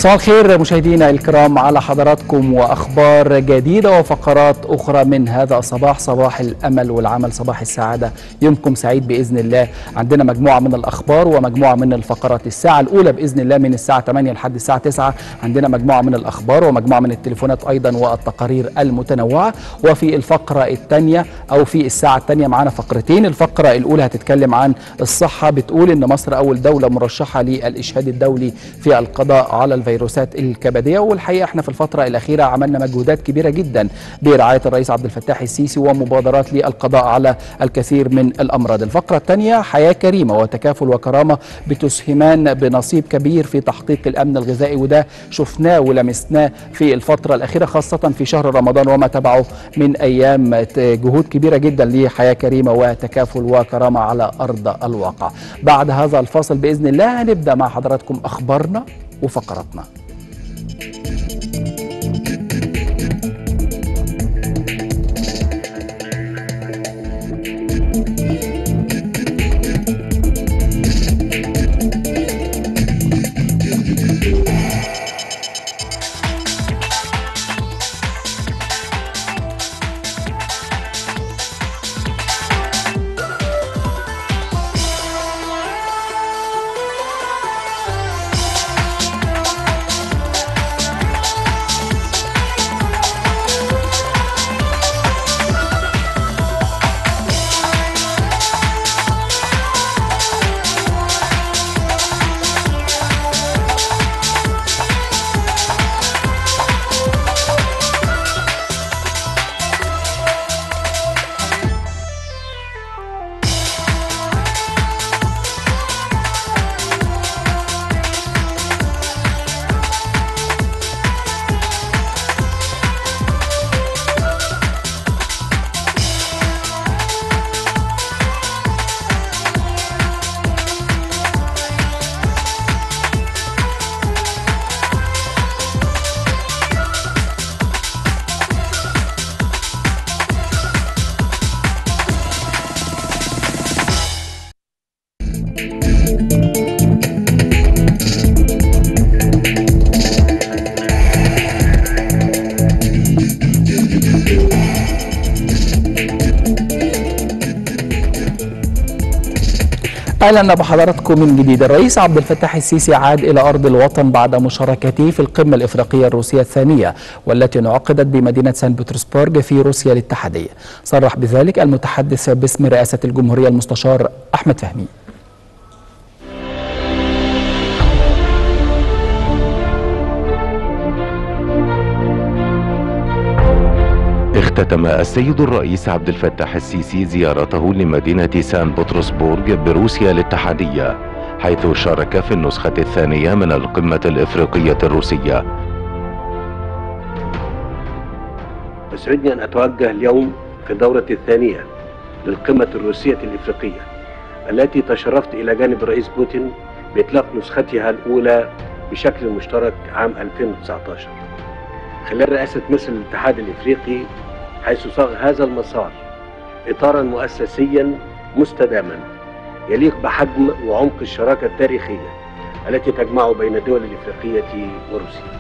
صباح الخير مشاهدينا الكرام على حضراتكم واخبار جديده وفقرات اخرى من هذا الصباح صباح الامل والعمل صباح السعاده يومكم سعيد باذن الله عندنا مجموعه من الاخبار ومجموعه من الفقرات الساعه الاولى باذن الله من الساعه 8 لحد الساعه 9 عندنا مجموعه من الاخبار ومجموعه من التليفونات ايضا والتقارير المتنوعه وفي الفقره الثانيه او في الساعه الثانيه معانا فقرتين الفقره الاولى هتتكلم عن الصحه بتقول ان مصر اول دوله مرشحه للاشهاد الدولي في القضاء على الفيروسات الكبديه والحقيقه احنا في الفتره الاخيره عملنا مجهودات كبيره جدا برعايه الرئيس عبد الفتاح السيسي ومبادرات للقضاء على الكثير من الامراض. الفقره الثانيه حياه كريمه وتكافل وكرامه بتسهمان بنصيب كبير في تحقيق الامن الغذائي وده شفناه ولمسناه في الفتره الاخيره خاصه في شهر رمضان وما تبعه من ايام جهود كبيره جدا لحياه كريمه وتكافل وكرامه على ارض الواقع. بعد هذا الفاصل باذن الله هنبدا مع حضراتكم اخبارنا وفقراتنا اهلا بحضراتكم من جديد الرئيس عبد الفتاح السيسي عاد الى ارض الوطن بعد مشاركته في القمه الافريقيه الروسيه الثانيه والتي انعقدت بمدينه سان بطرسبرغ في روسيا الاتحاديه صرح بذلك المتحدث باسم رئاسه الجمهوريه المستشار احمد فهمي اختتم السيد الرئيس عبد الفتاح السيسي زيارته لمدينة سان بطرسبورغ بروسيا الاتحادية حيث شارك في النسخة الثانية من القمة الإفريقية الروسية يسعدني أن أتوجه اليوم في الدورة الثانية للقمة الروسية الإفريقية التي تشرفت إلى جانب الرئيس بوتين بإطلاق نسختها الأولى بشكل مشترك عام 2019 خلال رئاسة مصر الاتحاد الإفريقي حيث صاغ هذا المسار إطارا مؤسسيا مستداما يليق بحجم وعمق الشراكة التاريخية التي تجمع بين الدول الإفريقية وروسيا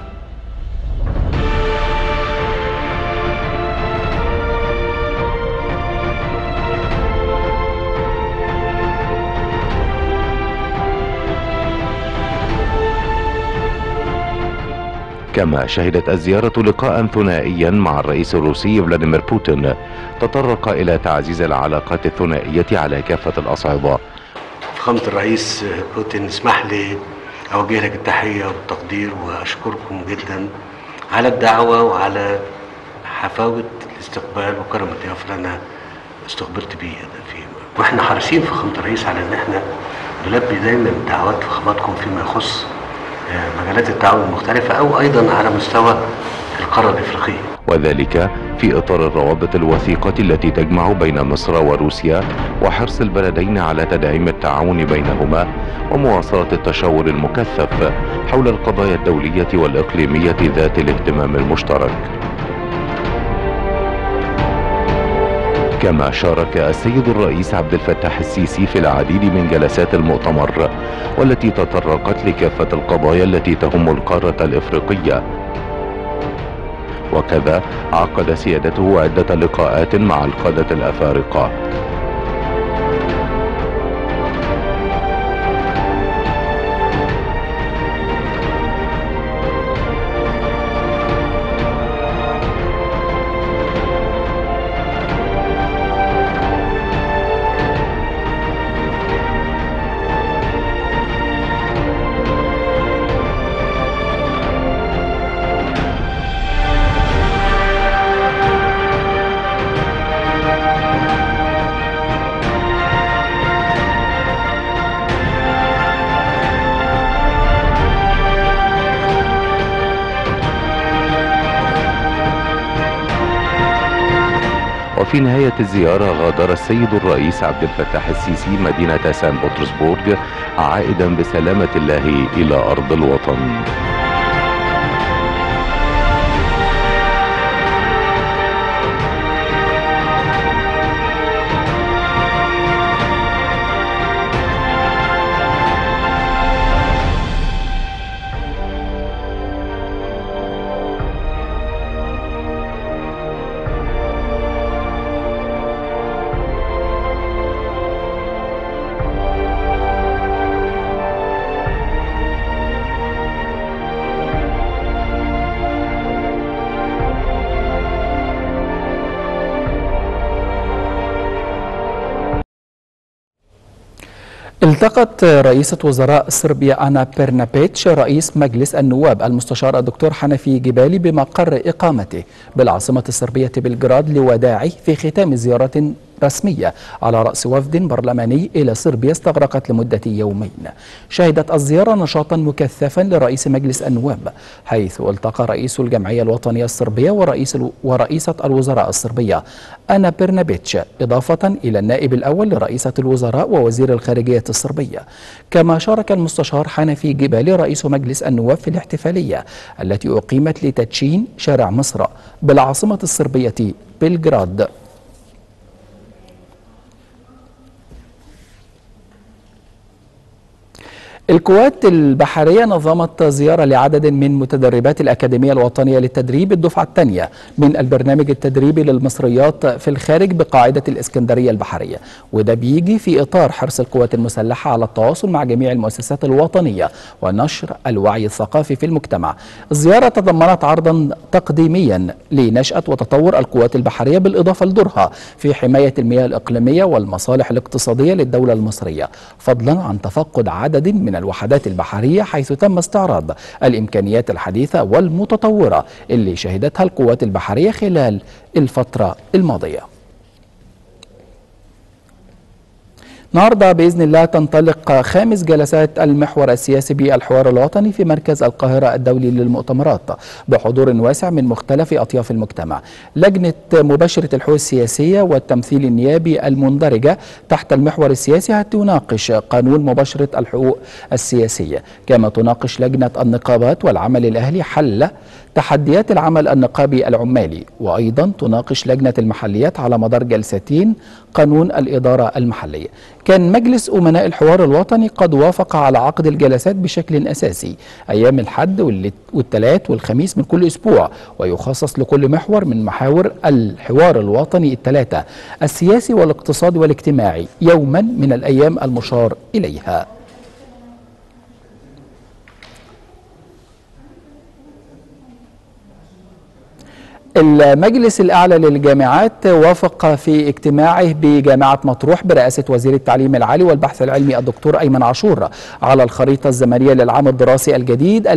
كما شهدت الزيارة لقاء ثنائيا مع الرئيس الروسي فلاديمير بوتين تطرق إلى تعزيز العلاقات الثنائية على كافة الأصعدة فخامة الرئيس بوتين اسمح لي أوجه لك التحية والتقدير وأشكركم جدا على الدعوة وعلى حفاوة الاستقبال وكرم الضيافة اللي أنا استقبلت بيه فيه واحنا حريصين فخامة الرئيس على ان احنا نلبي دايما دعوات فخاماتكم فيما يخص مجالات التعاون المختلفة أو أيضا على مستوى القارة الإفريقية وذلك في إطار الروابط الوثيقة التي تجمع بين مصر وروسيا وحرص البلدين على تدعيم التعاون بينهما ومواصلة التشاور المكثف حول القضايا الدولية والإقليمية ذات الاهتمام المشترك كما شارك السيد الرئيس عبد الفتاح السيسي في العديد من جلسات المؤتمر والتي تطرقت لكافة القضايا التي تهم القارة الإفريقية وكذا عقد سيادته عدة لقاءات مع القادة الأفارقة وفي نهاية الزيارة غادر السيد الرئيس عبد الفتاح السيسي مدينة سان بطرسبورغ عائدا بسلامة الله إلى أرض الوطن التقت رئيسة وزراء صربيا أنا بيرنابيتش رئيس مجلس النواب المستشار الدكتور حنفي جبالي بمقر إقامته بالعاصمة الصربية بلغراد لوداعه في ختام زيارة رسمية على رأس وفد برلماني إلى صربيا استغرقت لمدة يومين شهدت الزيارة نشاطا مكثفا لرئيس مجلس النواب حيث التقى رئيس الجمعية الوطنية الصربية ورئيس ورئيسة الوزراء الصربية أنا بيرنابيتش إضافة إلى النائب الأول لرئيسة الوزراء ووزير الخارجية الصربية كما شارك المستشار حنفي جبالي رئيس مجلس النواب في الاحتفالية التي أقيمت لتدشين شارع مصر بالعاصمة الصربية بلغراد القوات البحرية نظمت زيارة لعدد من متدربات الأكاديمية الوطنية للتدريب الدفعة الثانية من البرنامج التدريبي للمصريات في الخارج بقاعدة الإسكندرية البحرية وده بيجي في إطار حرص القوات المسلحة على التواصل مع جميع المؤسسات الوطنية ونشر الوعي الثقافي في المجتمع الزيارة تضمنت عرضا تقديميا لنشأة وتطور القوات البحرية بالإضافة لدورها في حماية المياه الإقليمية والمصالح الاقتصادية للدولة المصرية فضلا عن تفقد عدد من الوحدات البحرية حيث تم استعراض الإمكانيات الحديثة والمتطورة اللي شهدتها القوات البحرية خلال الفترة الماضية النهارده باذن الله تنطلق خامس جلسات المحور السياسي بالحوار الوطني في مركز القاهره الدولي للمؤتمرات بحضور واسع من مختلف اطياف المجتمع. لجنه مباشره الحقوق السياسيه والتمثيل النيابي المندرجه تحت المحور السياسي هتناقش قانون مباشره الحقوق السياسيه، كما تناقش لجنه النقابات والعمل الاهلي حل تحديات العمل النقابي العمالي وايضا تناقش لجنه المحليات على مدار جلستين قانون الاداره المحليه. كان مجلس امناء الحوار الوطني قد وافق على عقد الجلسات بشكل اساسي ايام الحد والثلاث والخميس من كل اسبوع ويخصص لكل محور من محاور الحوار الوطني الثلاثه السياسي والاقتصادي والاجتماعي يوما من الايام المشار اليها. المجلس الأعلى للجامعات وافق في اجتماعه بجامعة مطروح برئاسة وزير التعليم العالي والبحث العلمي الدكتور أيمن عاشور على الخريطة الزمنية للعام الدراسي الجديد 2023-2024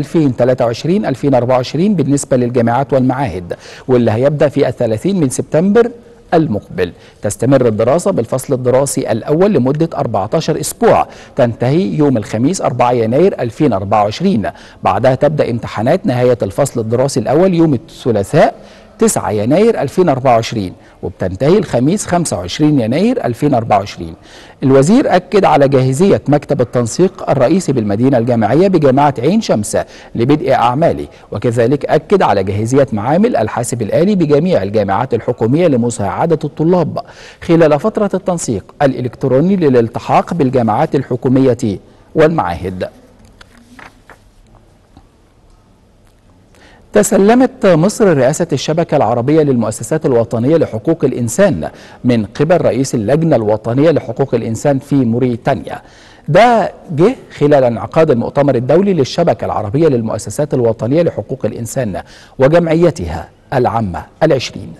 بالنسبة للجامعات والمعاهد واللي هيبدأ في الثلاثين من سبتمبر المقبل تستمر الدراسة بالفصل الدراسي الأول لمدة 14 أسبوع تنتهي يوم الخميس 4 يناير 2024 بعدها تبدأ امتحانات نهاية الفصل الدراسي الأول يوم الثلاثاء 9 يناير 2024 وبتنتهي الخميس 25 يناير 2024 الوزير أكد على جاهزية مكتب التنسيق الرئيسي بالمدينة الجامعية بجامعة عين شمس لبدء أعماله وكذلك أكد على جاهزية معامل الحاسب الآلي بجميع الجامعات الحكومية لمساعدة الطلاب خلال فترة التنسيق الإلكتروني للالتحاق بالجامعات الحكومية والمعاهد تسلمت مصر رئاسة الشبكة العربية للمؤسسات الوطنية لحقوق الإنسان من قبل رئيس اللجنة الوطنية لحقوق الإنسان في موريتانيا ده جه خلال انعقاد المؤتمر الدولي للشبكة العربية للمؤسسات الوطنية لحقوق الإنسان وجمعيتها العامة العشرين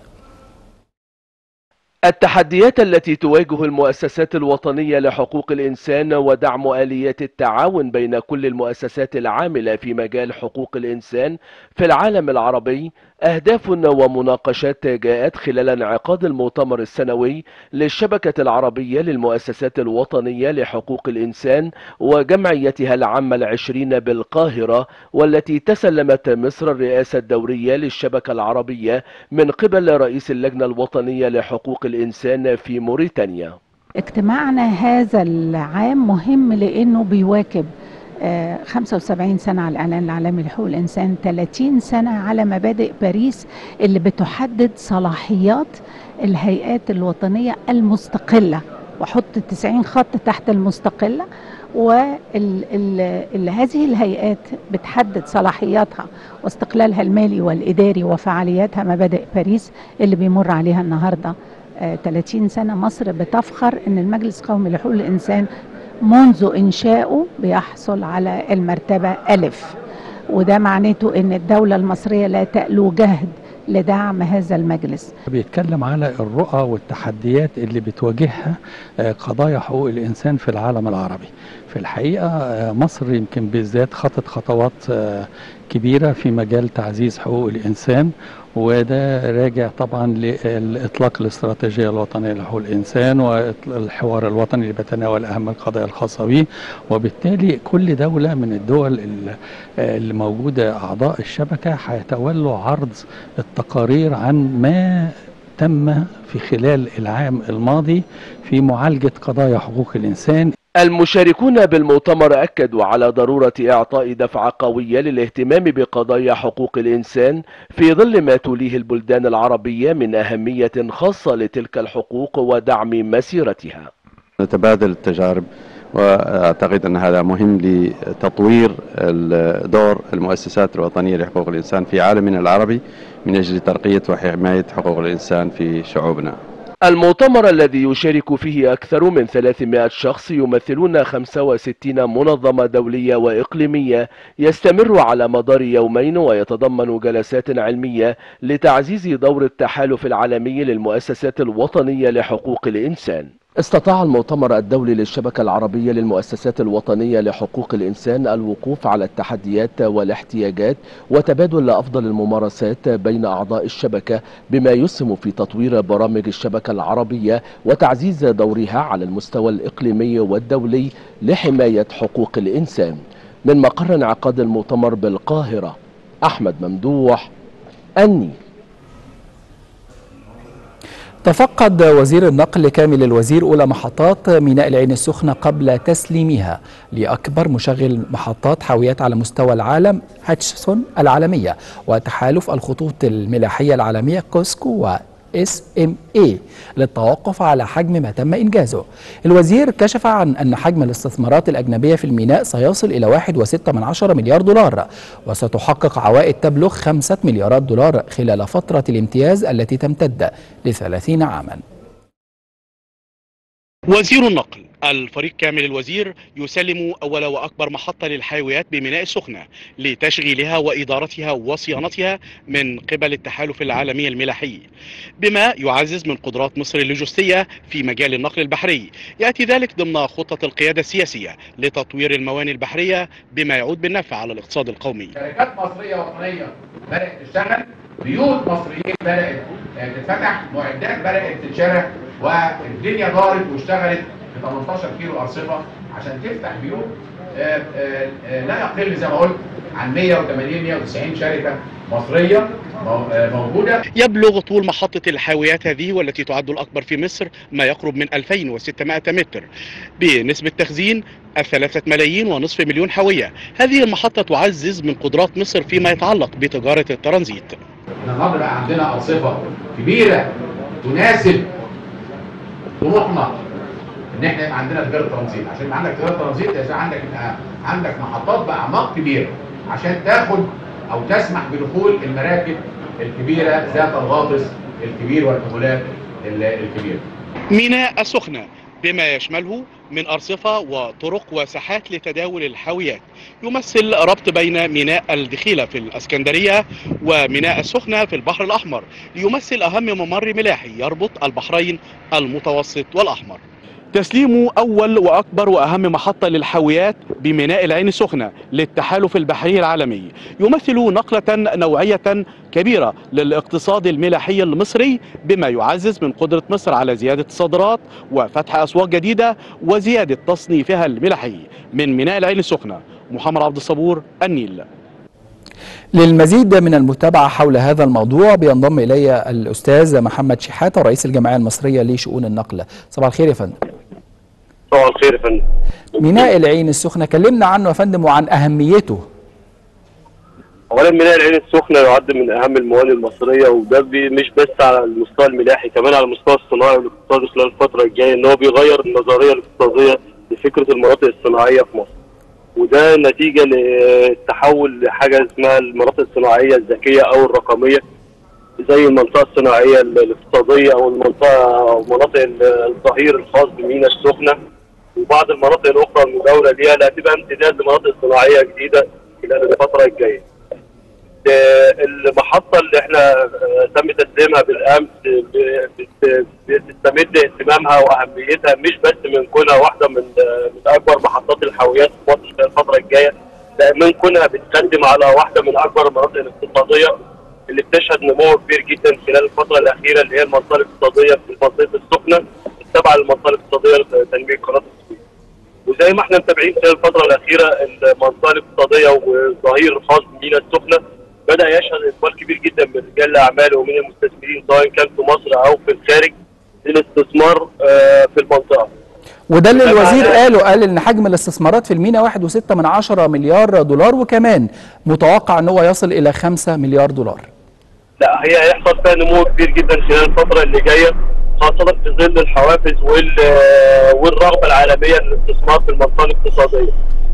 التحديات التي تواجه المؤسسات الوطنية لحقوق الإنسان ودعم آليات التعاون بين كل المؤسسات العاملة في مجال حقوق الإنسان في العالم العربي أهداف ومناقشات جاءت خلال انعقاد المؤتمر السنوي للشبكة العربية للمؤسسات الوطنية لحقوق الإنسان وجمعيتها العامة العشرين بالقاهرة والتي تسلمت مصر الرئاسة الدورية للشبكة العربية من قبل رئيس اللجنة الوطنية لحقوق الإنسان في موريتانيا اجتماعنا هذا العام مهم لأنه بيواكب آه، 75 سنة على الإعلان العالمي لحقوق الإنسان 30 سنة على مبادئ باريس اللي بتحدد صلاحيات الهيئات الوطنية المستقلة وحط 90 خط تحت المستقلة وهذه الهيئات بتحدد صلاحياتها واستقلالها المالي والإداري وفعالياتها مبادئ باريس اللي بيمر عليها النهارده آه، 30 سنة مصر بتفخر أن المجلس القومي لحقوق الإنسان منذ إنشائه بيحصل على المرتبة ألف وده معناته أن الدولة المصرية لا تألو جهد لدعم هذا المجلس بيتكلم على الرؤى والتحديات اللي بتواجهها آه، قضايا حقوق الإنسان في العالم العربي في الحقيقة آه، مصر يمكن بالذات خطت خطوات آه، كبيرة في مجال تعزيز حقوق الإنسان وده راجع طبعا لإطلاق الاستراتيجية الوطنية لحقوق الإنسان والحوار الوطني اللي بيتناول أهم القضايا الخاصة به وبالتالي كل دولة من الدول ال- اللي موجودة أعضاء الشبكة هيتولوا عرض التقارير عن ما تم في خلال العام الماضي في معالجة قضايا حقوق الإنسان المشاركون بالمؤتمر أكدوا على ضرورة إعطاء دفعة قوية للاهتمام بقضايا حقوق الإنسان في ظل ما توليه البلدان العربية من أهمية خاصة لتلك الحقوق ودعم مسيرتها نتبادل التجارب واعتقد ان هذا مهم لتطوير ال- دور المؤسسات الوطنيه لحقوق الانسان في عالمنا العربي من اجل ترقيه وحمايه حقوق الانسان في شعوبنا. المؤتمر الذي يشارك فيه أكثر من 300 شخص يمثلون 65 منظمة دولية وإقليمية يستمر على مدار يومين ويتضمن جلسات علمية لتعزيز دور التحالف العالمي للمؤسسات الوطنية لحقوق الإنسان استطاع المؤتمر الدولي للشبكة العربية للمؤسسات الوطنية لحقوق الإنسان الوقوف على التحديات والاحتياجات وتبادل أفضل الممارسات بين أعضاء الشبكة بما يسهم في تطوير برامج الشبكة العربية وتعزيز دورها على المستوى الإقليمي والدولي لحماية حقوق الإنسان من مقر انعقاد المؤتمر بالقاهرة أحمد ممدوح النيل تفقد وزير النقل كامل الوزير أولى محطات ميناء العين السخنة قبل تسليمها لأكبر مشغل محطات حاويات على مستوى العالم هاتشسون العالمية وتحالف الخطوط الملاحية العالمية كوسكو و اس ام اي للتوقف على حجم ما تم انجازه. الوزير كشف عن ان حجم الاستثمارات الاجنبيه في الميناء سيصل الى 1.6 من عشرة مليار دولار وستحقق عوائد تبلغ 5 مليارات دولار خلال فتره الامتياز التي تمتد ل 30 عاما. وزير النقل الفريق كامل الوزير يسلم أول وأكبر محطة للحاويات بميناء السخنة لتشغيلها وإدارتها وصيانتها من قبل التحالف العالمي الملاحي بما يعزز من قدرات مصر اللوجستية في مجال النقل البحري يأتي ذلك ضمن خطة القيادة السياسية لتطوير الموانئ البحرية بما يعود بالنفع على الاقتصاد القومي شركات مصريه وطنيه بدات تشتغل بيوت مصريين بدات آه، تتفتح معدات بدات تتشرى والدنيا دارت واشتغلت في 18 كيلو ارصفه عشان تفتح بيوت آه، آه، آه، لا يقل زي ما قلت عن 180 190 شركه مصريه مو- آه، موجوده يبلغ طول محطة الحاويات هذه والتي تعد الأكبر في مصر ما يقرب من 2600 متر بنسبة تخزين الثلاثة ملايين ونصف مليون حاوية هذه المحطة تعزز من قدرات مصر فيما يتعلق بتجارة الترانزيت احنا النهارده بقى عندنا ارصفه كبيره تناسب طموحنا ان احنا يبقى عندنا تجاره ترانزيت عشان يبقى عندك تجاره ترانزيت لازم عندك يبقى عندك محطات باعماق كبيره عشان تاخد او تسمح بدخول المراكب الكبيره ذات الغاطس الكبير والحمولات ال- الكبيره ميناء السخنة بما يشمله من أرصفة وطرق وساحات لتداول الحاويات يمثل ربط بين ميناء الدخيلة في الأسكندرية وميناء السخنة في البحر الأحمر ليمثل أهم ممر ملاحي يربط البحرين المتوسط والأحمر تسليم أول وأكبر وأهم محطة للحاويات بميناء العين السخنة للتحالف البحري العالمي يمثل نقلة نوعية كبيرة للاقتصاد الملاحي المصري بما يعزز من قدرة مصر على زيادة الصادرات وفتح أسواق جديدة وزيادة تصنيفها الملاحي من ميناء العين السخنة محمد عبد الصبور النيل للمزيد من المتابعة حول هذا الموضوع بينضم إلي الأستاذ محمد شحاتة رئيس الجمعية المصرية لشؤون النقل صباح الخير يا فندم صباح الخير يا فندم ميناء العين السخنة كلمنا عنه يا فندم وعن أهميته اولا ميناء العين السخنه يعد من اهم الموانئ المصريه وده بي- مش بس على المستوى الملاحي كمان على المستوى الصناعي والاقتصادي خلال الفتره الجايه ان هو بيغير النظريه الاقتصاديه لفكره المناطق الصناعيه في مصر وده نتيجه للتحول لحاجه اسمها المناطق الصناعيه الذكيه او الرقميه زي المنطقه الصناعيه ال- الاقتصاديه او المنطقه مناطق ال- الظهير الخاص بميناء السخنه وبعض المناطق الاخرى المجاوره ليها لا تبقى امتداد لمناطق صناعيه جديده خلال الفتره الجايه. آه، المحطه اللي احنا آه، تم تسليمها بالامس ب- بت- بتستمد اهتمامها واهميتها مش بس من كونها واحده من آه، من اكبر محطات الحاويات في مصر خلال الفتره الجايه لا من كونها بتقدم على واحده من اكبر المناطق الاقتصاديه اللي بتشهد نمو كبير جدا خلال الفتره الاخيره اللي هي المنطقه الاقتصاديه في منطقه السخنه التابعه للمنطقه الاقتصاديه لتنميه قناه السويس. وزي ما احنا متابعين خلال الفتره الاخيره المنطقه الاقتصاديه والظهير الخاص بميناء السخنه بدا يشهد اقبال كبير جدا من رجال الاعمال ومن المستثمرين سواء كان في مصر او في الخارج للاستثمار آه، في المنطقه. وده اللي ده الوزير معناه- قاله قال ان حجم الاستثمارات في الميناء واحد وستة من عشرة مليار دولار وكمان متوقع ان هو يصل الى خمسة مليار دولار لا هي هيحصل فيها نمو كبير جدا خلال الفتره اللي جايه خاصه في ظل الحوافز وال والرغبه العالميه للاستثمار في المنطقه الاقتصاديه.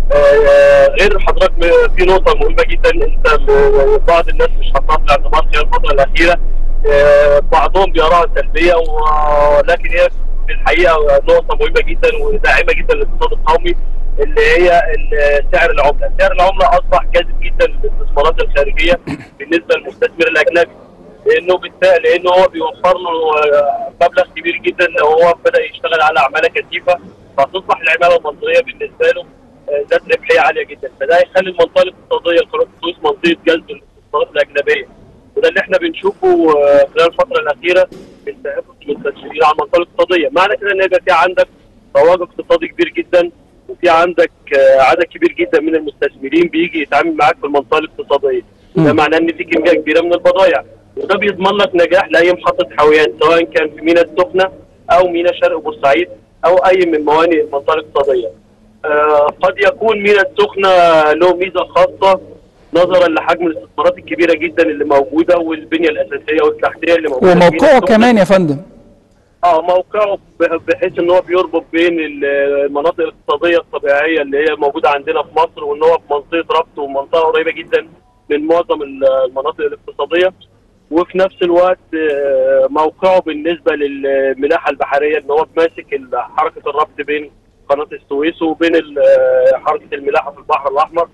آه، غير حضرتك م- في نقطه مهمه جدا انت م- بعض الناس مش حاطاها في الاعتبار خلال الفتره الاخيره آه، بعضهم بيراها سلبيه ولكن هي في الحقيقه نقطه مهمه جدا وداعمه جدا للاقتصاد القومي اللي هي ال- سعر العمله، سعر العمله اصبح جاذب جدا للاستثمارات الخارجيه بالنسبه للمستثمر الاجنبي لانه بالتالي لانه هو بيوفر له آه، مبلغ كبير جدا لو هو بدا يشتغل على عماله كثيفه فتصبح العماله المصريه بالنسبه له آه، ذات ربحيه عاليه جدا فده هيخلي المنطقه الاقتصاديه لقناه السويس منطقه جذب الاستثمارات الاجنبيه وده اللي احنا بنشوفه آه، خلال الفتره الاخيره من تنافس المستثمرين على المنطقه الاقتصاديه معنى كده ان يبقى في عندك رواج اقتصادي كبير جدا وفي عندك آه، عدد كبير جدا من المستثمرين بيجي يتعامل معاك في المنطقه الاقتصاديه ده معناه ان في كميه كبيره من البضائع وده بيضمن لك نجاح لاي محطه حاويات سواء كان في ميناء السخنه او ميناء شرق بورسعيد او اي من موانئ المنطقه الاقتصاديه. آه قد يكون ميناء السخنه له ميزه خاصه نظرا لحجم الاستثمارات الكبيره جدا اللي موجوده والبنيه الاساسيه والتحتيه اللي موجوده في ميناء وموقعه السخنة. كمان يا فندم اه موقعه ب- بحيث ان هو بيربط بين ال- المناطق الاقتصاديه الطبيعيه اللي هي موجوده عندنا في مصر وان هو في منطقه ربط ومنطقه قريبه جدا من معظم ال- المناطق الاقتصاديه وفي نفس الوقت آه، موقعه بالنسبه للملاحه البحريه ان هو ماسك ال- حركه الربط بين قناه السويس وبين ال- آه، حركه الملاحه في البحر الاحمر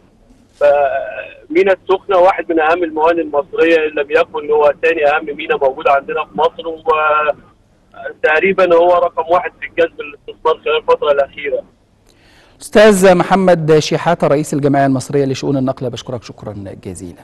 فميناء السخنه واحد من اهم الموانئ المصريه ان لم يكن هو ثاني اهم ميناء موجود عندنا في مصر و تقريبا هو رقم واحد في الجذب الاستثمار خلال الفتره الاخيره. استاذ محمد شحاتة رئيس الجمعية المصرية لشؤون النقل بشكرك شكرا جزيلا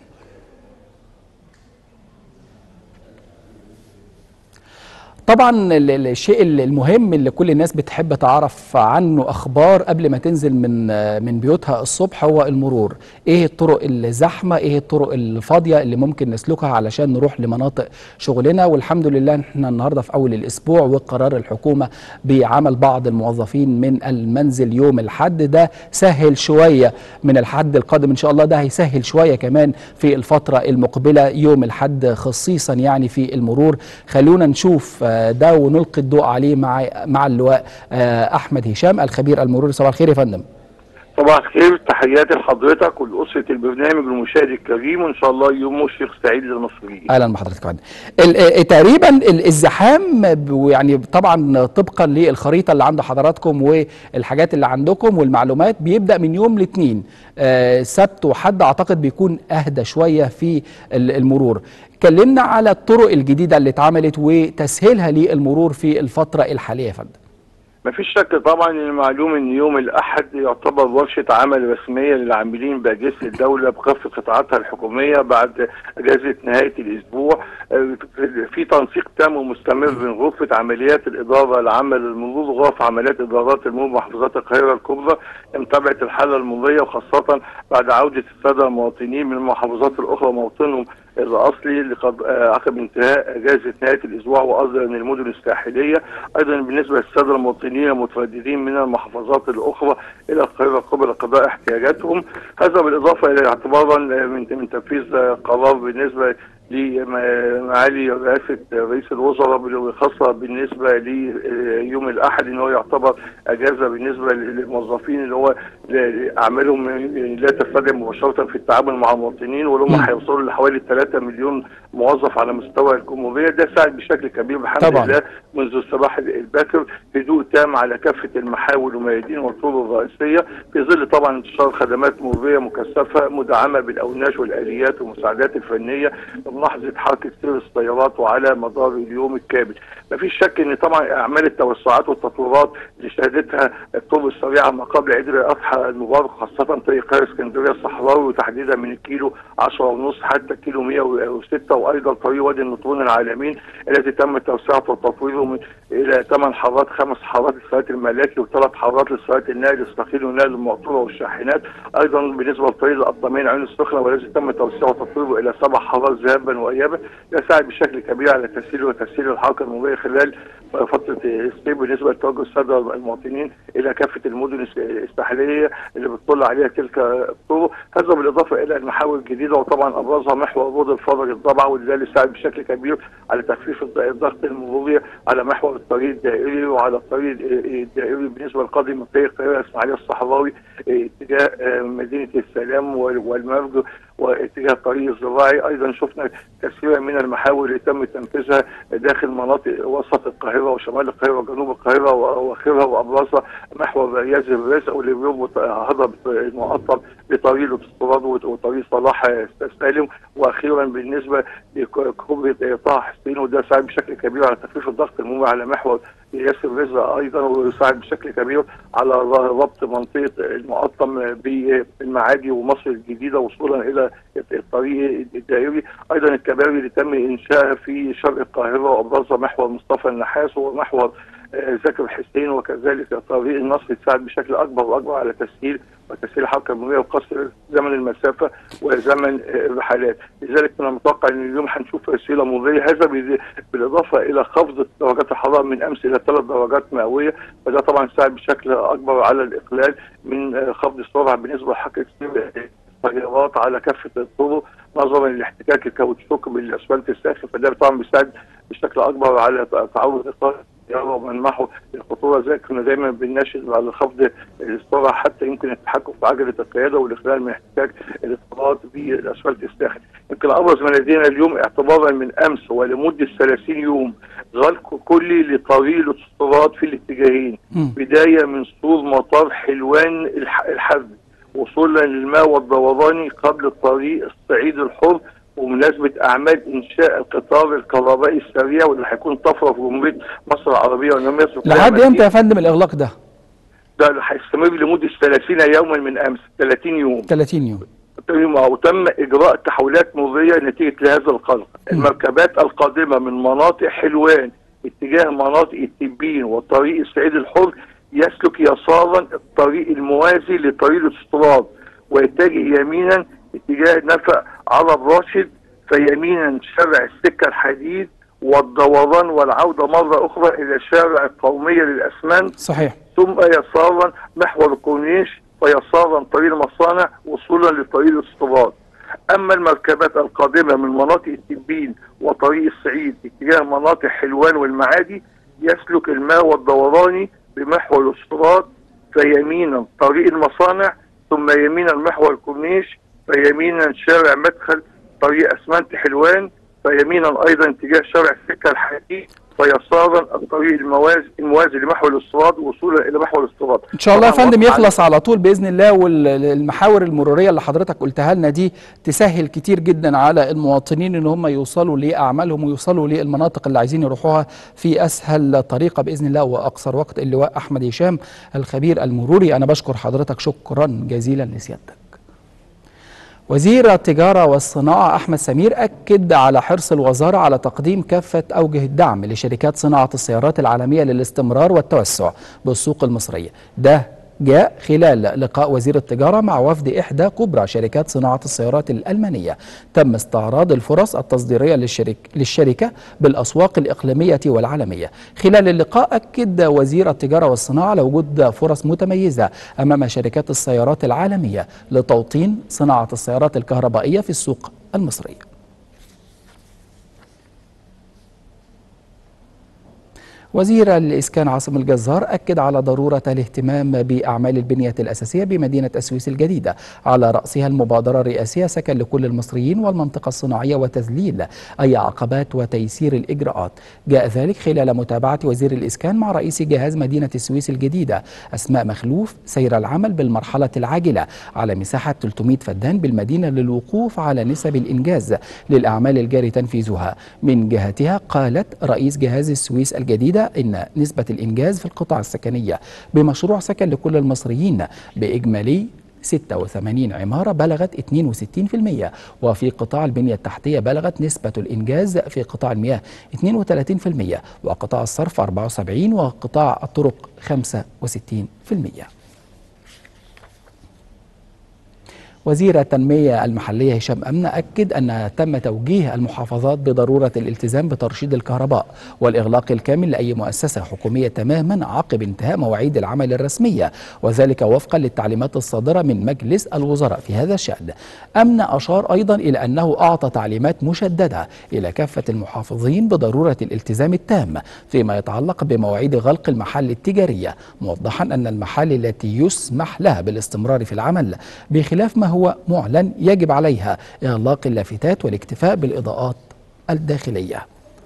طبعا ال- ال- الشيء ال- المهم اللي كل الناس بتحب تعرف عنه اخبار قبل ما تنزل من آه، من بيوتها الصبح هو المرور ايه الطرق الزحمه ايه الطرق الفاضيه اللي ممكن نسلكها علشان نروح لمناطق شغلنا والحمد لله احنا النهارده في اول الاسبوع وقرار الحكومه بعمل بعض الموظفين من المنزل يوم الحد ده سهل شويه من الحد القادم ان شاء الله ده هيسهل شويه كمان في الفتره المقبله يوم الحد خصيصا يعني في المرور خلونا نشوف آه، ده ونلقي الضوء عليه مع مع اللواء آه، احمد هشام الخبير المروري صباح الخير يا فندم صباح الخير تحياتي لحضرتك ولأسرة البرنامج والمشاهد الكريم وإن شاء الله يوم مشرق سعيد للمصريين. اهلا بحضرتك يا فندم ال- آه، تقريبا ال- الزحام ب- يعني طبعا طبقا للخريطه اللي عند حضراتكم والحاجات اللي عندكم والمعلومات بيبدا من يوم الاثنين آه، سبت وحد اعتقد بيكون اهدى شويه في ال- المرور كلمنا على الطرق الجديده اللي اتعملت وتسهيلها للمرور في الفتره الحاليه يا فندم مفيش شك طبعا ان معلوم ان يوم الاحد يعتبر ورشه عمل رسميه للعاملين باجهزه الدوله بكافه قطاعاتها الحكوميه بعد اجازه نهايه الاسبوع آه، في تنسيق تام ومستمر بين غرفه عمليات الاداره العامه للمرور وغرف عمليات ادارات المرور محافظات القاهره الكبرى لمتابعه الحاله المروريه وخاصه بعد عوده الساده المواطنين من المحافظات الاخرى موطنهم الاصلي لقد آه، عقب انتهاء اجازه نهايه الاسبوع واصدر من المدن الساحليه ايضا بالنسبه للساده المواطنين المترددين من المحافظات الاخرى الى القاهره الكبرى لقضاء احتياجاتهم هذا بالاضافه الى اعتبارا من من تنفيذ آه، قرار بالنسبه لمعالي رئاسة رئيس الوزراء بال- خاصة بالنسبة ليوم الأحد إن هو يعتبر أجازة بالنسبة للموظفين اللي هو ل- أعمالهم لا تستدعي مباشرة في التعامل مع المواطنين واللي هم هيوصلوا لحوالي 3 مليون موظف على مستوى الجمهورية ده ساعد بشكل كبير بحمد طبعاً. الله منذ الصباح الباكر هدوء تام على كافة المحاور والميادين والطرق الرئيسية في ظل طبعا انتشار خدمات مرورية مكثفة مدعمة بالأوناش والآليات والمساعدات الفنية بملاحظة حركة سير السيارات وعلى مدار اليوم الكامل مفيش شك ان طبعا اعمال التوسعات والتطويرات اللي شهدتها الطرق السريعه ما قبل عيد الاضحى المبارك خاصه طريق القاهره اسكندريه الصحراوي وتحديدا من الكيلو 10 ونص حتى الكيلو 106 وايضا طريق وادي النطرون العالمين الذي تم توسعته وتطويره من الى ثمان حارات خمس حارات للسيارات الملاكي وثلاث حارات للسيارات النقل الثقيل والنقل المقطوره والشاحنات ايضا بالنسبه لطريق القطامين عين السخنه والذي تم توسيعه وتطويره الى سبع حارات ذهابا وايابا يساعد بشكل كبير على تسهيل وتسهيل الحركه المروريه خلال فتره الصيف بالنسبه لتوجه الساده المواطنين الى كافه المدن الس- الساحليه اللي بتطل عليها تلك الطرق هذا بالاضافه الى المحاور الجديده وطبعا ابرزها محور رود الفضل الضبع واللي ساعد بشكل كبير على تخفيف الض- الضغط المروري على محور الطريق الدائري وعلى الطريق الدائري بالنسبه للقادم من طريق القاهره الاسماعيليه الصحراوي اه، اتجاه اه، مدينه السلام وال- والمرج واتجاه الطريق الزراعي ايضا شفنا كثيرا من المحاور اللي تم تنفيذها داخل مناطق وسط القاهره وشمال القاهره وجنوب القاهره و- واخرها وابرزها محور رياض الرزق واللي بيربط هضبه المقطم بطريق الاستراد وطريق صلاح سالم واخيرا بالنسبه لكوبري طه حسين وده ساعد بشكل كبير على تخفيف الضغط المروري على محور ياسر رزق ايضا ويساعد بشكل كبير على ربط منطقه المقطم بالمعادي ومصر الجديده وصولا الى الطريق الدائري ايضا الكباري اللي تم انشائها في شرق القاهره وابرزها محور مصطفى النحاس ومحور آه، زكي حسين وكذلك طريق النصر تساعد بشكل اكبر واكبر على تسهيل وتسهيل الحركه المروريه وقصر زمن المسافه وزمن آه، الرحلات، لذلك من المتوقع ان اليوم هنشوف رسيله مروريه هذا بال- بالاضافه الى خفض درجات الحراره من امس الى ثلاث درجات مئويه فده طبعا ساعد بشكل اكبر على الاقلال من آه، خفض السرعه بالنسبه لحركه سير السيارات على كافه الطرق نظرا لاحتكاك الكاوتشوك بالاسفلت الساخن فده طبعا بيساعد بشكل اكبر على تعرض اطار السياره ومنعه الخطوره زي كنا دايما بنناشد على خفض السرعه حتى يمكن التحكم في عجله القياده والاخلال من احتكاك الاطارات بالاسفلت الساخن. يمكن ابرز ما لدينا اليوم اعتبارا من امس ولمده 30 يوم غلق كلي لطريق الاستراد في الاتجاهين بدايه من سور مطار حلوان الح- الحربي وصولا للماء والدوراني قبل الطريق الصعيد الحر ومناسبة أعمال إنشاء القطار الكهربائي السريع واللي هيكون طفرة في جمهورية مصر العربية ونمية لحد امتى يا فندم الاغلاق ده ده اللي هيستمر لمدة 30 يوما من أمس 30 يوم 30 يوم وتم إجراء تحولات مرورية نتيجة لهذا القلق المركبات القادمة من مناطق حلوان اتجاه مناطق التبين وطريق الصعيد الحر يسلك يسارا الطريق الموازي لطريق الاستراد ويتجه يمينا اتجاه نفق عرب راشد فيمينا شارع السكة الحديد والدوران والعودة مرة أخرى إلى شارع القومية للأسمنت صحيح ثم يسارا محور الكورنيش ويسارا طريق المصانع وصولا لطريق الاستراد أما المركبات القادمة من مناطق التبين وطريق الصعيد اتجاه مناطق حلوان والمعادي يسلك الماء والدوراني بمحور الاستراد فيمينا طريق المصانع ثم يمينا محور الكورنيش فيمينا شارع مدخل طريق اسمنت حلوان فيمينا ايضا اتجاه شارع السكه الحديد ويسارا الطريق الموازي الموازي لمحور الاستراد وصولا الى محور الاستراد ان شاء الله يا طبعاً فندم وقع يخلص على طول باذن الله والمحاور المروريه اللي حضرتك قلتها لنا دي تسهل كتير جدا على المواطنين ان هم يوصلوا لاعمالهم ويوصلوا للمناطق اللي عايزين يروحوها في اسهل طريقه باذن الله واقصر وقت اللواء احمد هشام الخبير المروري انا بشكر حضرتك شكرا جزيلا لسيادتك وزير التجارة والصناعة أحمد سمير أكد على حرص الوزارة على تقديم كافة أوجه الدعم لشركات صناعة السيارات العالمية للاستمرار والتوسع بالسوق المصرية ده جاء خلال لقاء وزير التجارة مع وفد إحدى كبرى شركات صناعة السيارات الألمانية تم استعراض الفرص التصديرية للشرك للشركة بالأسواق الإقليمية والعالمية خلال اللقاء أكد وزير التجارة والصناعة على وجود فرص متميزة أمام شركات السيارات العالمية لتوطين صناعة السيارات الكهربائية في السوق المصرية وزير الإسكان عاصم الجزار أكد على ضرورة الاهتمام بأعمال البنية الأساسية بمدينة السويس الجديدة على رأسها المبادرة الرئاسية سكن لكل المصريين والمنطقة الصناعية وتذليل أي عقبات وتيسير الإجراءات جاء ذلك خلال متابعة وزير الإسكان مع رئيس جهاز مدينة السويس الجديدة أسماء مخلوف سير العمل بالمرحلة العاجلة على مساحة 300 فدان بالمدينة للوقوف على نسب الإنجاز للأعمال الجاري تنفيذها من جهتها قالت رئيس جهاز السويس الجديدة إن نسبة الإنجاز في القطع السكنية بمشروع سكن لكل المصريين بإجمالي 86 عمارة بلغت 62% وفي قطاع البنية التحتية بلغت نسبة الإنجاز في قطاع المياه 32% وقطاع الصرف 74 وقطاع الطرق 65% وزير التنمية المحلية هشام أمن أكد أن تم توجيه المحافظات بضرورة الالتزام بترشيد الكهرباء والإغلاق الكامل لأي مؤسسة حكومية تماما عقب انتهاء مواعيد العمل الرسمية وذلك وفقا للتعليمات الصادرة من مجلس الوزراء في هذا الشأن أمن أشار أيضا إلى أنه أعطى تعليمات مشددة إلى كافة المحافظين بضرورة الالتزام التام فيما يتعلق بمواعيد غلق المحال التجارية موضحا أن المحال التي يسمح لها بالاستمرار في العمل بخلاف ما هو هو معلن يجب عليها إغلاق اللافتات والاكتفاء بالإضاءات الداخلية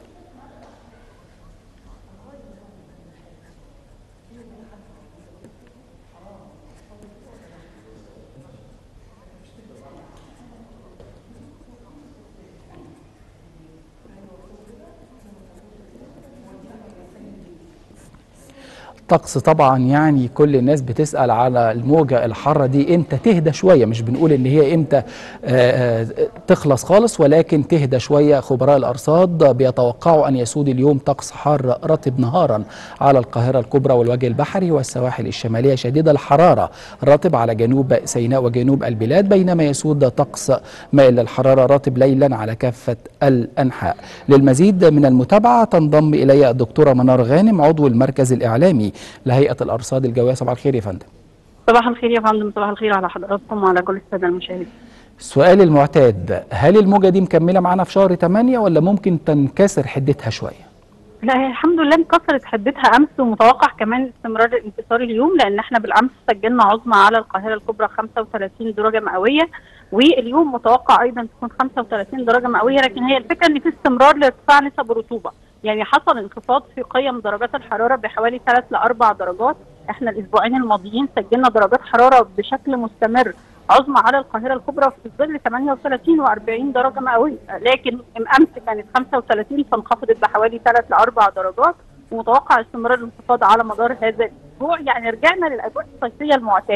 الطقس طبعا يعني كل الناس بتسأل على الموجة الحارة دي امتى تهدى شوية مش بنقول ان هي امتى آه تخلص خالص ولكن تهدى شوية خبراء الأرصاد بيتوقعوا أن يسود اليوم طقس حار رطب نهارا على القاهرة الكبرى والوجه البحري والسواحل الشمالية شديد الحرارة رطب على جنوب سيناء وجنوب البلاد بينما يسود طقس مائل للحرارة رطب ليلا على كافة الأنحاء للمزيد من المتابعة تنضم إلي الدكتورة منار غانم عضو المركز الإعلامي لهيئة الأرصاد الجوية صباح الخير يا فندم صباح الخير يا فندم صباح الخير على حضراتكم وعلى كل السادة المشاهدين السؤال المعتاد هل الموجة دي مكملة معانا في شهر 8 ولا ممكن تنكسر حدتها شوية؟ لا هي الحمد لله انكسرت حدتها امس ومتوقع كمان استمرار الانكسار اليوم لان احنا بالامس سجلنا عظمى على القاهره الكبرى 35 درجه مئويه واليوم متوقع ايضا تكون 35 درجه مئويه لكن هي الفكره ان في استمرار لارتفاع نسب الرطوبه يعني حصل انخفاض في قيم درجات الحراره بحوالي 3 ل 4 درجات احنا الاسبوعين الماضيين سجلنا درجات حراره بشكل مستمر عظمى على القاهره الكبرى في ظل 38 و40 درجه مئويه لكن امس كانت 35 فانخفضت بحوالي 3 ل 4 درجات ومتوقع استمرار الانخفاض على مدار هذا الاسبوع يعني رجعنا للاجواء الصيفيه المعتاده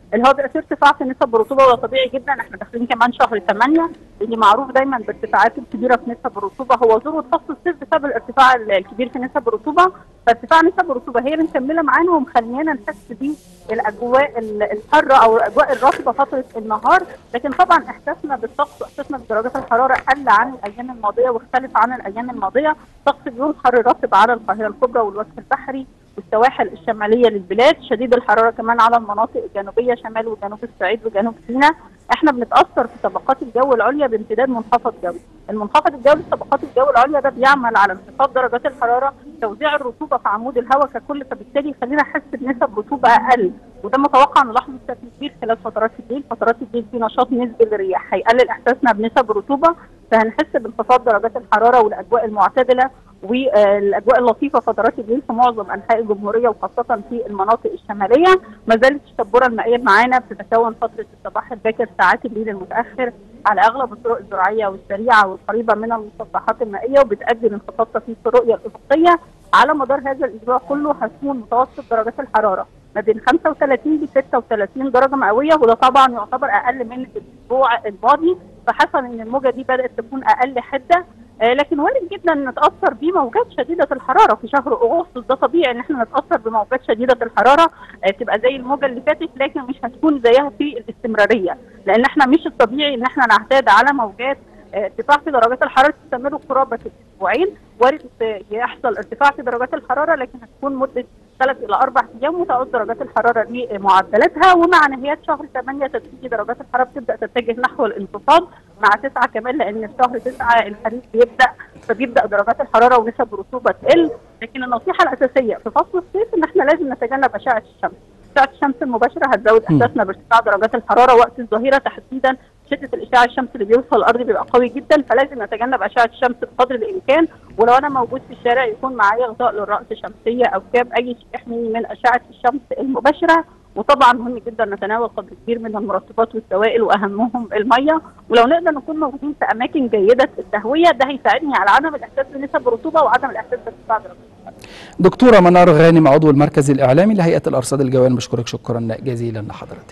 اللي هو بيبقى فيه ارتفاع في نسب الرطوبه وده طبيعي جدا احنا داخلين كمان شهر 8 اللي معروف دايما بارتفاعات الكبيره في نسب الرطوبه هو ذروه فصل الصيف بسبب الارتفاع الكبير في نسب الرطوبه فارتفاع نسب الرطوبه هي اللي مكمله معانا ومخليانا نحس بالاجواء الحاره او الاجواء الرطبه فتره النهار لكن طبعا احساسنا بالطقس واحساسنا بدرجات الحراره قل عن الايام الماضيه واختلف عن الايام الماضيه طقس اليوم حر رطب على القاهره الكبرى والوجه البحري والسواحل الشماليه للبلاد شديد الحراره كمان على المناطق الجنوبيه شمال وجنوب الصعيد وجنوب سيناء احنا بنتاثر في طبقات الجو العليا بامتداد منخفض جوي المنخفض الجوي في طبقات الجو العليا ده بيعمل على انخفاض درجات الحراره توزيع الرطوبه في عمود الهواء ككل فبالتالي يخلينا نحس بنسب رطوبه اقل وده متوقع نلاحظه بشكل كبير خلال فترات الليل فترات الليل في نشاط نسبي للرياح هيقلل احساسنا بنسب الرطوبه فهنحس بانخفاض درجات الحراره والاجواء المعتدله والاجواء اللطيفه فترات الليل في معظم انحاء الجمهوريه وخاصه في المناطق الشماليه ما زالت الشبوره المائيه معانا بتتكون فتره الصباح الباكر ساعات الليل المتاخر على اغلب الطرق الزراعيه والسريعه والقريبه من المسطحات المائيه وبتؤدي لانخفاض طفيف في الرؤيه الافقيه على مدار هذا الاسبوع كله هتكون متوسط درجات الحراره ما بين 35 ل 36 درجه مئويه وده طبعا يعتبر اقل من الاسبوع الماضي فحصل ان الموجه دي بدات تكون اقل حده آه لكن وارد جدا نتاثر بموجات شديده الحراره في شهر اغسطس ده طبيعي ان احنا نتاثر بموجات شديده الحراره آه تبقى زي الموجه اللي فاتت لكن مش هتكون زيها في الاستمراريه لان احنا مش الطبيعي ان احنا نعتاد على موجات ارتفاع في درجات الحراره تستمر قرابه الاسبوعين وارد يحصل ارتفاع في درجات الحراره لكن هتكون مده ثلاث الى اربع ايام وتعود درجات الحراره لمعدلاتها ومع نهايات شهر 8 تدريجي درجات الحراره بتبدا تتجه نحو الانخفاض مع 9 كمان لان في شهر 9 الخريف بيبدا فبيبدا درجات الحراره ونسب الرطوبه تقل لكن النصيحه الاساسيه في فصل الصيف ان احنا لازم نتجنب اشعه الشمس اشعه الشمس المباشره هتزود احساسنا بارتفاع درجات الحراره وقت الظهيره تحديدا شده الاشعاع الشمسي اللي بيوصل الارض بيبقى قوي جدا فلازم نتجنب اشعه الشمس بقدر الامكان ولو انا موجود في الشارع يكون معايا غطاء للراس شمسيه او كاب اي شيء يحميني من اشعه الشمس المباشره وطبعا مهم جدا نتناول قدر كبير من المرطبات والسوائل واهمهم الميه ولو نقدر نكون موجودين في اماكن جيده التهويه ده هيساعدني على عدم الاحساس بنسب الرطوبه وعدم الاحساس بارتفاع درجات دكتوره منار غانم عضو المركز الاعلامي لهيئه الارصاد الجويه بشكرك شكرا جزيلا لحضرتك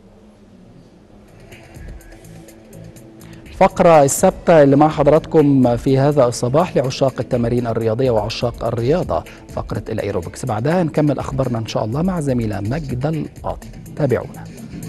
الفقرة الثابتة اللي مع حضراتكم في هذا الصباح لعشاق التمارين الرياضية وعشاق الرياضة فقرة الأيروبكس بعدها نكمل أخبارنا إن شاء الله مع زميلة مجد القاضي تابعونا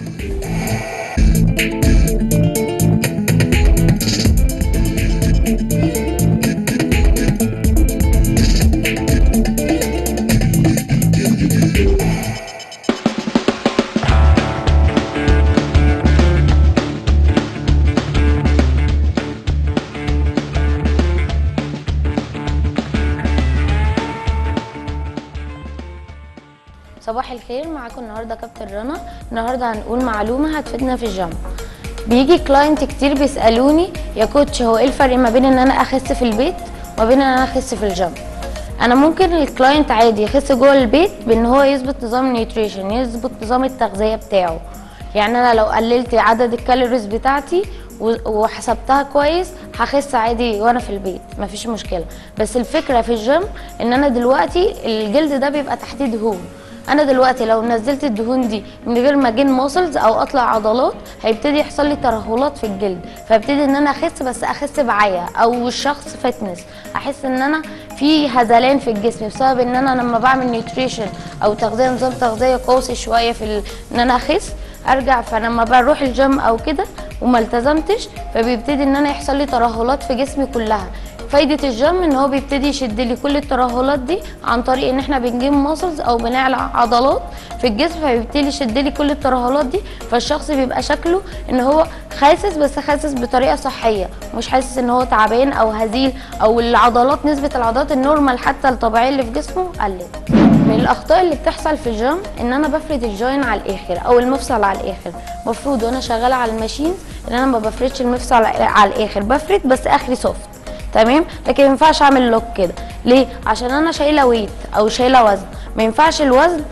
صباح الخير معاكم النهارده كابتن رنا النهارده هنقول معلومه هتفيدنا في الجيم بيجي كلاينت كتير بيسالوني يا كوتش هو ايه الفرق ما بين ان انا اخس في البيت وما بين ان انا اخس في الجيم انا ممكن الكلاينت عادي يخس جوه البيت بان هو يظبط نظام النيوتريشن يظبط نظام التغذيه بتاعه يعني انا لو قللت عدد الكالوريز بتاعتي وحسبتها كويس هخس عادي وانا في البيت مفيش مشكله بس الفكره في الجيم ان انا دلوقتي الجلد ده بيبقى تحتيه دهون انا دلوقتي لو نزلت الدهون دي من غير ما اجين ماسلز او اطلع عضلات هيبتدي يحصل لي ترهلات في الجلد فابتدي ان انا اخس بس اخس بعيا او الشخص فتنس احس ان انا في هزلان في الجسم بسبب ان انا لما بعمل نيوتريشن او تغذيه نظام تغذيه قاسي شويه في ال... ان انا اخس ارجع فلما بروح الجيم او كده وما التزمتش فبيبتدي ان انا يحصل لي ترهلات في جسمي كلها فايده الجيم ان هو بيبتدي يشد لي كل الترهلات دي عن طريق ان احنا بنجيب ماسلز او بنعلى عضلات في الجسم فبيبتدي يشد لي كل الترهلات دي فالشخص بيبقى شكله ان هو خاسس بس خاسس بطريقه صحيه مش حاسس ان هو تعبان او هزيل او العضلات نسبه العضلات النورمال حتى الطبيعيه اللي في جسمه قلت من الاخطاء اللي بتحصل في الجيم ان انا بفرد الجوين على الاخر او المفصل على الاخر المفروض وانا شغاله على الماشين ان انا ما بفردش المفصل على الاخر بفرد بس اخري سوفت تمام لكن ما ينفعش اعمل لوك كده ليه عشان انا شايله ويت او شايله وزن ما ينفعش الوزن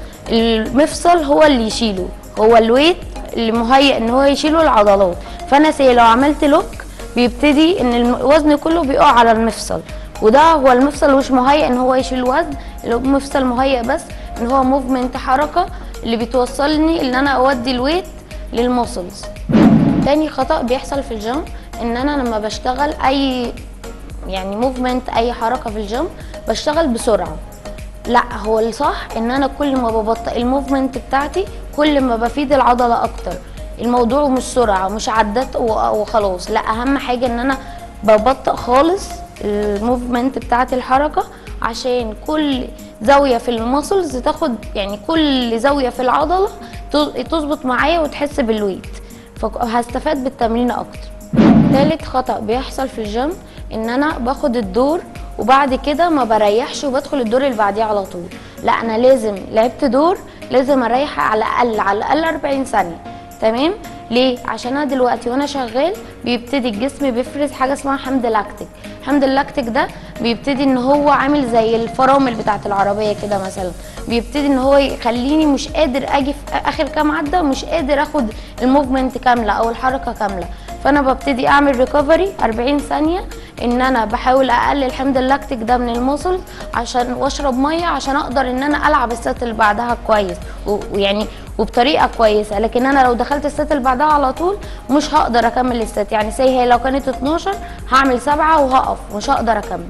المفصل هو اللي يشيله هو الويت اللي مهيئ ان هو يشيله العضلات فانا سي لو عملت لوك بيبتدي ان الوزن كله بيقع على المفصل وده هو المفصل مش مهيئ ان هو يشيل وزن المفصل مهيئ بس ان هو موفمنت حركه اللي بتوصلني ان انا اودي الويت للموسلز تاني خطأ بيحصل في الجيم ان انا لما بشتغل اي يعني موفمنت اي حركة في الجيم بشتغل بسرعة لا هو الصح ان انا كل ما ببطئ الموفمنت بتاعتي كل ما بفيد العضلة اكتر الموضوع مش سرعة مش عدات و- وخلاص لا اهم حاجة ان انا ببطئ خالص الموفمنت بتاعت الحركة عشان كل زاوية في المسلز تاخد يعني كل زاوية في العضلة تز- تظبط معايا وتحس بالويت فهستفاد بالتمرين اكتر تالت خطأ بيحصل في الجيم ان انا باخد الدور وبعد كده ما بريحش وبدخل الدور اللي بعديه على طول لا انا لازم لعبت دور لازم اريح على الاقل على الاقل 40 ثانيه تمام ليه عشان انا دلوقتي وانا شغال بيبتدي الجسم بيفرز حاجه اسمها حمض لاكتيك حمض اللاكتيك ده بيبتدي ان هو عامل زي الفرامل بتاعه العربيه كده مثلا بيبتدي ان هو يخليني مش قادر اجي في اخر كام عده مش قادر اخد الموفمنت كامله او الحركه كامله فانا ببتدي اعمل ريكفري 40 ثانيه ان انا بحاول اقلل حمض اللاكتيك ده من الموصل عشان واشرب ميه عشان اقدر ان انا العب الست اللي بعدها كويس و- ويعني وبطريقه كويسه لكن انا لو دخلت الست اللي بعدها على طول مش هقدر اكمل الست يعني سي هي لو كانت 12 هعمل سبعة وهقف مش هقدر اكمل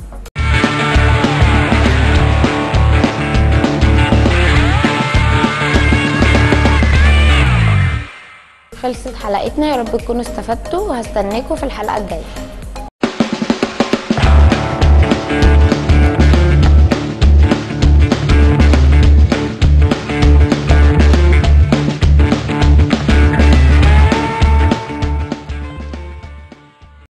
خلصت حلقتنا يا رب تكونوا استفدتوا وهستناكم في الحلقه الجايه